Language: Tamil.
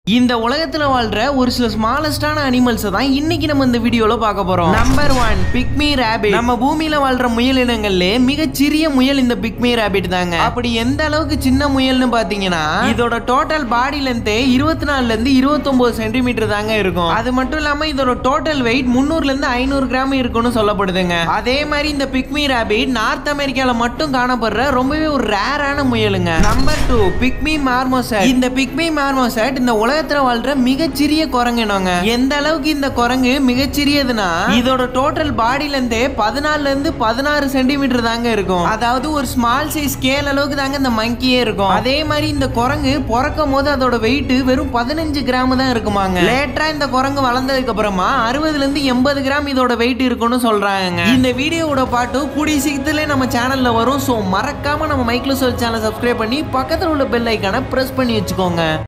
இந்த உலகத்துல வாழ்ற ஒரு சில ஸ்மாலஸ்டான அனிமல்ஸ் தான் இன்னைக்கு நம்ம இந்த வீடியோல பார்க்க போறோம் நம்பர் ஒன் பிக்மி ரேபிட் நம்ம பூமியில வாழ்ற முயல் இனங்கள்ல மிகச் சிறிய முயல் இந்த பிக்மி ரேபிட் தாங்க அப்படி எந்த அளவுக்கு சின்ன முயல்னு பாத்தீங்கன்னா இதோட டோட்டல் பாடி லென்த் இருபத்தி நாலுல இருந்து இருபத்தொன்பது சென்டிமீட்டர் தாங்க இருக்கும் அது மட்டும் இல்லாம இதோட டோட்டல் வெயிட் முந்நூறுல இருந்து ஐநூறு கிராம் இருக்கும்னு சொல்லப்படுதுங்க அதே மாதிரி இந்த பிக்மி ரேபிட் நார்த் அமெரிக்கால மட்டும் காணப்படுற ரொம்பவே ஒரு ரேரான முயலுங்க நம்பர் டூ பிக்மி மார்மோசட் இந்த பிக்மி மார்மோசட் இந்த உலகத்துல வாழ்ற மிகச்சிறிய குரங்கினவங்க எந்த அளவுக்கு இந்த குரங்கு மிகச்சிறியதுன்னா இதோட டோட்டல் பாடி லென்த்தே பதினாலுல இருந்து பதினாறு சென்டிமீட்டர் தாங்க இருக்கும் அதாவது ஒரு ஸ்மால் சைஸ் ஸ்கேல் அளவுக்கு தாங்க இந்த மங்கியே இருக்கும் அதே மாதிரி இந்த குரங்கு பிறக்கும் போது அதோட வெயிட் வெறும் பதினஞ்சு கிராம் தான் இருக்குமாங்க லேட்டரா இந்த குரங்கு வளர்ந்ததுக்கு அப்புறமா அறுபதுல இருந்து எண்பது கிராம் இதோட வெயிட் இருக்கும்னு சொல்றாங்க இந்த வீடியோவோட பாட்டு கூடிய சீக்கிரத்திலே நம்ம சேனல்ல வரும் ஸோ மறக்காம நம்ம மைக்ரோசோல் சேனல் சப்ஸ்கிரைப் பண்ணி பக்கத்தில் உள்ள பெல் ஐக்கான பிரஸ் பண்ணி வச்சுக்கோங்க